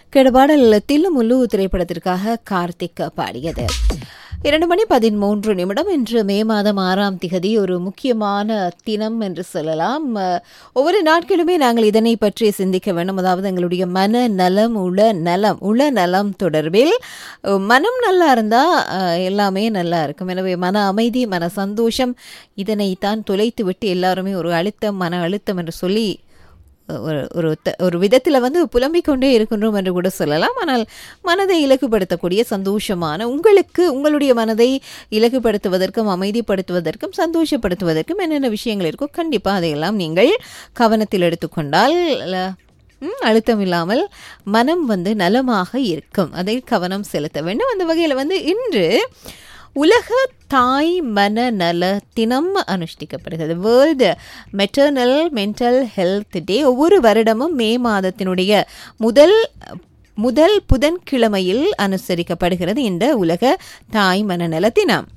கெடுபாடல் தில்லு முல்லு திரைப்படத்திற்காக கார்த்திக் பாடியது இரண்டு மணி பதிமூன்று நிமிடம் இன்று மே மாதம் ஆறாம் திகதி ஒரு முக்கியமான தினம் என்று சொல்லலாம் அஹ், ஒவ்வொரு நாட்களுமே நாங்கள் இதனை பற்றி சிந்திக்க வேண்டும் அதாவது எங்களுடைய மன நலம் உள நலம் உள நலம் தொடர்பில் அஹ், மனம் நல்லா இருந்தால் எல்லாமே நல்லா இருக்கும் எனவே மன அமைதி மன சந்தோஷம் இதனைத்தான் தொலைத்து விட்டு எல்லாருமே ஒரு அழுத்தம் மன அழுத்தம் என்று சொல்லி ஒரு ஒரு த- ஒரு விதத்தில் வந்து புலம்பிக் கொண்டே இருக்கின்றோம் என்று கூட சொல்லலாம் ஆனால் மனதை இலகுபடுத்தக்கூடிய சந்தோஷமான உங்களுக்கு உங்களுடைய மனதை இலகுபடுத்துவதற்கும் அமைதிப்படுத்துவதற்கும் சந்தோஷப்படுத்துவதற்கும் என்னென்ன விஷயங்கள் இருக்கோ கண்டிப்பாக அதையெல்லாம் நீங்கள் கவனத்தில் எடுத்துக்கொண்டால் ல- ம், அழுத்தம் இல்லாமல் மனம் வந்து நலமாக இருக்கும் அதை கவனம் செலுத்த வேண்டும் அந்த வகையில் வந்து இன்று உலக தாய் மன நல தினம் அனுஷ்டிக்கப்படுகிறது world maternal mental health day ஒவ்வொரு வருடமும் மே மாதத்தினுடைய முதல் முதல் புதன்கிழமையில் அனுசரிக்கப்படுகிறது இந்த உலக தாய் மனநல தினம்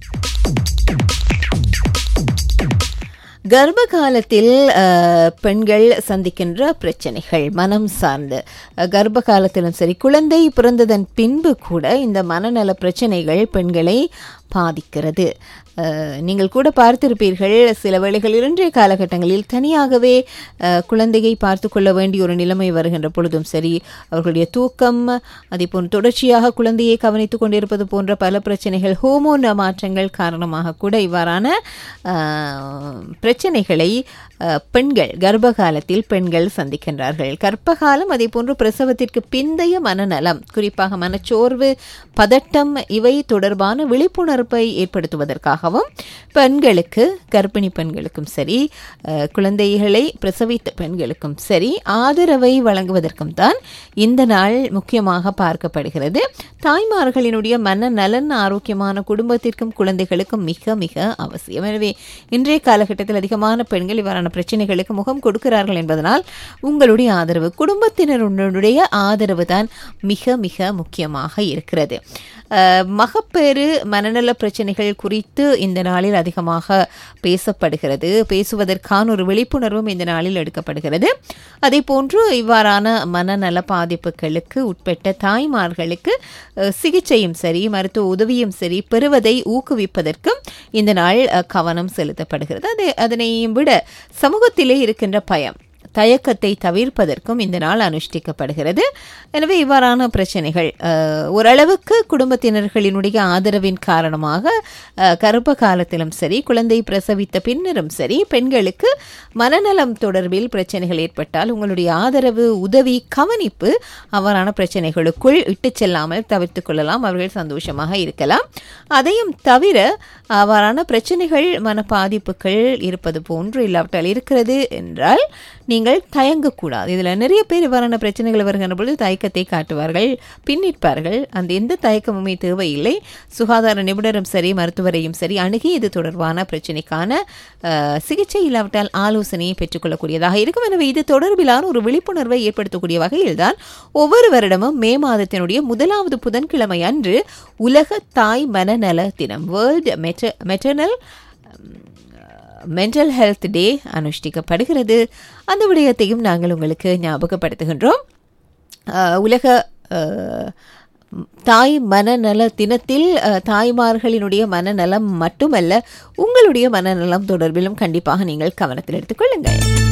கர்ப்ப காலத்தில் அஹ், பெண்கள் சந்திக்கின்ற பிரச்சனைகள் மனம் சார்ந்து அஹ், கர்ப்ப காலத்திலும் சரி குழந்தை பிறந்ததன் பின்பு கூட இந்த மனநல பிரச்சனைகள் பெண்களை பாதிக்கிறது அஹ், நீங்கள் கூட பார்த்திருப்பீர்கள் சில வேளைகளில் இன்றைய காலகட்டங்களில் தனியாகவே அஹ், குழந்தையை பார்த்து கொள்ள வேண்டிய ஒரு நிலைமை வருகின்ற பொழுதும் சரி அவர்களுடைய தூக்கம் அதே போன்று தொடர்ச்சியாக குழந்தையை கவனித்துக் கொண்டிருப்பது போன்ற பல பிரச்சனைகள் ஹோமோன் மாற்றங்கள் காரணமாக கூட இவ்வாறான அஹ், பிரச்சனைகளை அஹ், பெண்கள் கர்ப்ப காலத்தில் பெண்கள் சந்திக்கின்றார்கள் கர்ப்பகாலம் அதே போன்று பிரசவத்திற்கு பிந்தைய மனநலம் குறிப்பாக மனச்சோர்வு பதட்டம் இவை தொடர்பான விழிப்புணர்வை ஏற்படுத்துவதற்காகவும் பெண்களுக்கு கர்ப்பிணி பெண்களுக்கும் சரி அஹ், குழந்தைகளை பிரசவித்த பெண்களுக்கும் சரி ஆதரவை வழங்குவதற்கும் தான் இந்த நாள் முக்கியமாக பார்க்கப்படுகிறது தாய்மார்களினுடைய மனநலன் ஆரோக்கியமான குடும்பத்திற்கும் குழந்தைகளுக்கும் மிக மிக அவசியம் எனவே இன்றைய காலகட்டத்தில் அதிகமான பெண்கள் இவ்வாறான பிரச்சனைகளுக்கு முகம் கொடுக்கிறார்கள் என்பதனால் உங்களுடைய ஆதரவு குடும்பத்தினருடைய ஆதரவு தான் மிக மிக முக்கியமாக இருக்கிறது அஹ், மகப்பேறு மனநல பிரச்சனைகள் குறித்து இந்த நாளில் அதிகமாக பேசப்படுகிறது பேசுவதற்கான ஒரு விழிப்புணர்வும் இந்த நாளில் எடுக்கப்படுகிறது அதே போன்று இவ்வாறான மனநல பாதிப்புகளுக்கு உட்பட்ட தாய்மார்களுக்கு அஹ், சிகிச்சையும் சரி மருத்துவ உதவியும் சரி பெறுவதை ஊக்குவிப்பதற்கும் இந்த நாள் அஹ், கவனம் செலுத்தப்படுகிறது அது அதனையும் விட சமூகத்திலே இருக்கின்ற பயம் தயக்கத்தை தவிர்ப்பதற்கும் இந்த நாள் அனுஷ்டிக்கப்படுகிறது எனவே இவ்வாறான பிரச்சனைகள் அஹ், ஓரளவுக்கு குடும்பத்தினர்களினுடைய ஆதரவின் காரணமாக அஹ், கர்ப்ப காலத்திலும் சரி குழந்தை பிரசவித்த பின்னரும் சரி பெண்களுக்கு மனநலம் தொடர்பில் பிரச்சனைகள் ஏற்பட்டால் உங்களுடைய ஆதரவு உதவி கவனிப்பு அவ்வாறான பிரச்சனைகளுக்குள் இட்டுச் செல்லாமல் தவிர்த்து கொள்ளலாம் அவர்கள் சந்தோஷமாக இருக்கலாம் அதையும் தவிர அவ்வாறான பிரச்சனைகள் மன பாதிப்புகள் இருப்பது போன்று இல்லாவிட்டால் இருக்கிறது என்றால் நீங்கள் தயங்கக்கூடாது இதில் நிறைய பேர் இவ்வாறான பிரச்சனைகள் வருகின்ற பொழுது தயக்கத்தை காட்டுவார்கள் பின்னிற்பார்கள் அந்த எந்த தயக்கமுமே தேவையில்லை சுகாதார நிபுணரும் சரி மருத்துவரையும் சரி அணுகி இது தொடர்பான பிரச்சனைக்கான அஹ், சிகிச்சை இல்லாவிட்டால் ஆலோசனையை பெற்றுக்கொள்ளக்கூடியதாக இருக்கும் எனவே இது தொடர்பிலான ஒரு விழிப்புணர்வை ஏற்படுத்தக்கூடிய வகையில்தான் ஒவ்வொரு வருடமும் மே மாதத்தினுடைய முதலாவது புதன்கிழமை அன்று உலக தாய் மனநல தினம் வேர்ல்டு மெட்ட மெட்டர்னல் மென்டல் ஹெல்த் டே அனுஷ்டிக்கப்படுகிறது அந்த விடயத்தையும் நாங்கள் உங்களுக்கு ஞாபகப்படுத்துகின்றோம் அஹ், உலக அஹ், தாய் மனநல தினத்தில் அஹ், தாய்மார்களினுடைய மனநலம் மட்டுமல்ல உங்களுடைய மனநலம் தொடர்பிலும் கண்டிப்பாக நீங்கள் கவனத்தில் எடுத்துக்கொள்ளுங்கள்